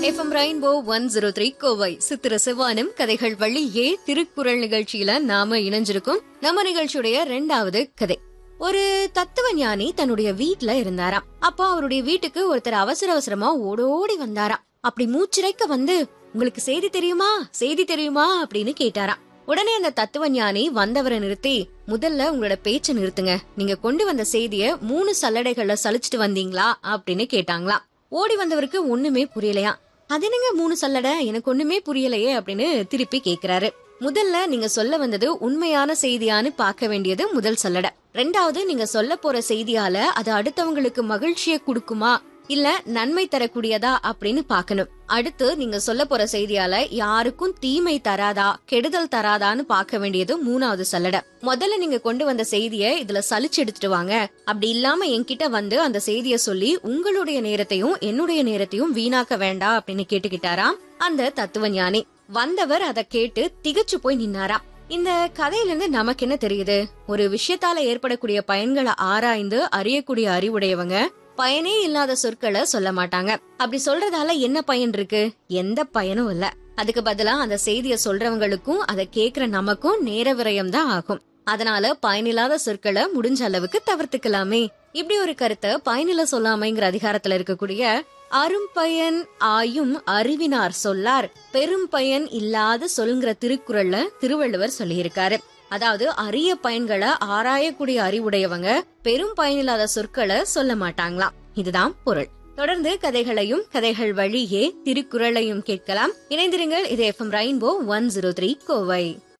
FM rainbow one zero three Kovai சித்திர செவ்வானம் கதைகள் வழியே திருக்குறள் நிகழ்ச்சியில நாம இணைஞ்சிருக்கோம் நம்ம நிகழ்ச்சியுடைய ரெண்டாவது கதை ஒரு தத்துவ ஞானி தன்னுடைய வீட்ல இருந்தாராம் அப்போ அவருடைய வீட்டுக்கு ஒருத்தர் அவசர அவசரமா ஓடோடி வந்தாராம் அப்படி மூச்சிரைக்க வந்து உங்களுக்கு செய்தி தெரியுமா செய்தி தெரியுமா அப்படின்னு கேட்டாராம் உடனே அந்த தத்துவ ஞானி வந்தவரை நிறுத்தி முதல்ல உங்களோட பேச்ச நிறுத்துங்க நீங்க கொண்டு வந்த செய்திய மூணு சல்லடைகள்ல சலிச்சிட்டு வந்தீங்களா அப்படின்னு கேட்டாங்களாம் ஓடி வந்தவருக்கு ஒண்ணுமே புரியலையா அது என்னங்க மூணு சல்லடை எனக்கு ஒண்ணுமே புரியலையே அப்படின்னு திருப்பி கேக்குறாரு முதல்ல நீங்க சொல்ல வந்தது உண்மையான செய்தியான்னு பார்க்க வேண்டியது முதல் சல்லடை ரெண்டாவது நீங்க சொல்ல போற செய்தியால அது அடுத்தவங்களுக்கு மகிழ்ச்சியை கொடுக்குமா இல்ல நன்மை தரக்கூடியதா அப்படின்னு பார்க்கணும் அடுத்து நீங்க சொல்ல போற செய்தியால யாருக்கும் தீமை தராதா கெடுதல் தராதான்னு பார்க்க வேண்டியது மூணாவது சல்லடை முதல்ல நீங்க கொண்டு வந்த செய்திய இதுல சலிச்சு எடுத்துட்டு வாங்க அப்படி இல்லாம என்கிட்ட வந்து அந்த செய்திய சொல்லி உங்களுடைய நேரத்தையும் என்னுடைய நேரத்தையும் வீணாக்க வேண்டாம் அப்படின்னு கேட்டுக்கிட்டாராம் அந்த தத்துவ ஞானி வந்தவர் அதை கேட்டு திகச்சு போய் நின்னாராம் இந்த கதையில இருந்து நமக்கு என்ன தெரியுது ஒரு விஷயத்தால ஏற்படக்கூடிய பயன்களை ஆராய்ந்து அறியக்கூடிய அறிவுடையவங்க பயனே இல்லாத சொற்களை சொல்ல மாட்டாங்க அப்படி சொல்றதால என்ன பயன் இருக்கு எந்த பயனும் இல்ல அதுக்கு பதிலா அந்த செய்திய சொல்றவங்களுக்கும் அதை கேக்குற நமக்கும் நேர விரயம் தான் ஆகும் அதனால பயனில்லாத சொற்களை முடிஞ்ச அளவுக்கு தவிர்த்துக்கலாமே இப்படி ஒரு கருத்தை பயனில சொல்லாமைங்கிற அதிகாரத்துல இருக்கக்கூடிய அரும்பயன் ஆயும் அறிவினார் சொல்லார் பெரும் பயன் இல்லாத சொல்ங்கிற திருக்குறள்ல திருவள்ளுவர் சொல்லியிருக்காரு அதாவது அரிய பயன்களை ஆராயக்கூடிய அறிவுடையவங்க பெரும் பயனில்லாத சொற்களை சொல்ல மாட்டாங்களாம் இதுதான் பொருள் தொடர்ந்து கதைகளையும் கதைகள் வழியே திருக்குறளையும் கேட்கலாம் இணைந்திருங்கள் இது FM rainbow one zero three Kovai